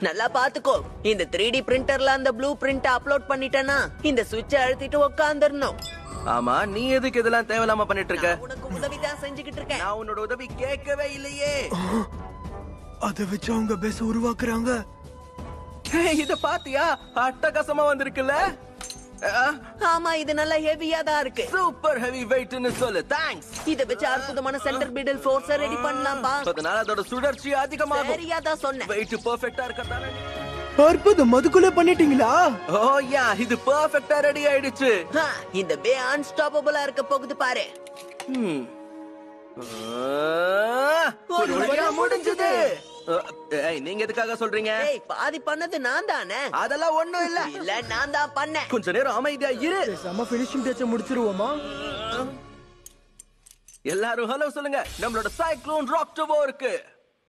நல்லா பாத்துக்கோ இந்த த்ரீ டி பிரிண்டர்ல அந்த ப்ளூ பிரிண்ட் அப்லோட் பண்ணிட்டேன்னா இந்த சுவிட்சை அழுத்திட்டு உட்காந்துடணும் ஆமா நீ எதுக்கு இதெல்லாம் தேவையில்லாம பண்ணிட்டு இருக்க உனக்கு உதவிதான் செஞ்சுக்கிட்டு இருக்கேன் நான் உன்னோட உதவி கேட்கவே இல்லையே அத வச்சு அவங்க பெஸ் உருவாக்குறாங்க ஏய், இத பாத்தியா அட்டகாசமா வந்திருக்குல்ல ஆமா இது நல்லா ஹெவியா தான் இருக்கு சூப்பர் ஹெவி வெயிட்னு சொல்லு தேங்க்ஸ் இத வச்சு அற்புதமான சென்டர் பிடல் ஃபோர்ஸ ரெடி பண்ணலாம்பா அதனால அதோட சுழற்சி அதிகமாகும் சரியா தான் சொன்னேன் வெயிட் பெர்ஃபெக்ட்டா இருக்கதால அற்புதம் அதுக்குள்ள பண்ணிட்டீங்களா ஓ யா இது பெர்ஃபெக்ட்டா ரெடி ஆயிடுச்சு ஹா, இந்த பே அன்ஸ்டாப்பபிளா இருக்க போகுது பாரு ம். ஆ, ஒரு வழியா முடிஞ்சது அஹ், ஏய், நீங்க எதுக்காக சொல்றீங்க ஏய் பாதி பண்ணது நான் தானே அதெல்லாம் ஒண்ணும் இல்ல இல்ல நான் தான் பண்ணேன் கொஞ்ச நேரம் அமைதியா இரு செம பினிஷிங் டச்ச முடிச்சிருவோமா எல்லாரும் ஹலோ சொல்லுங்க நம்மளோட சைக்ளோன் ராக் டவோ இருக்கு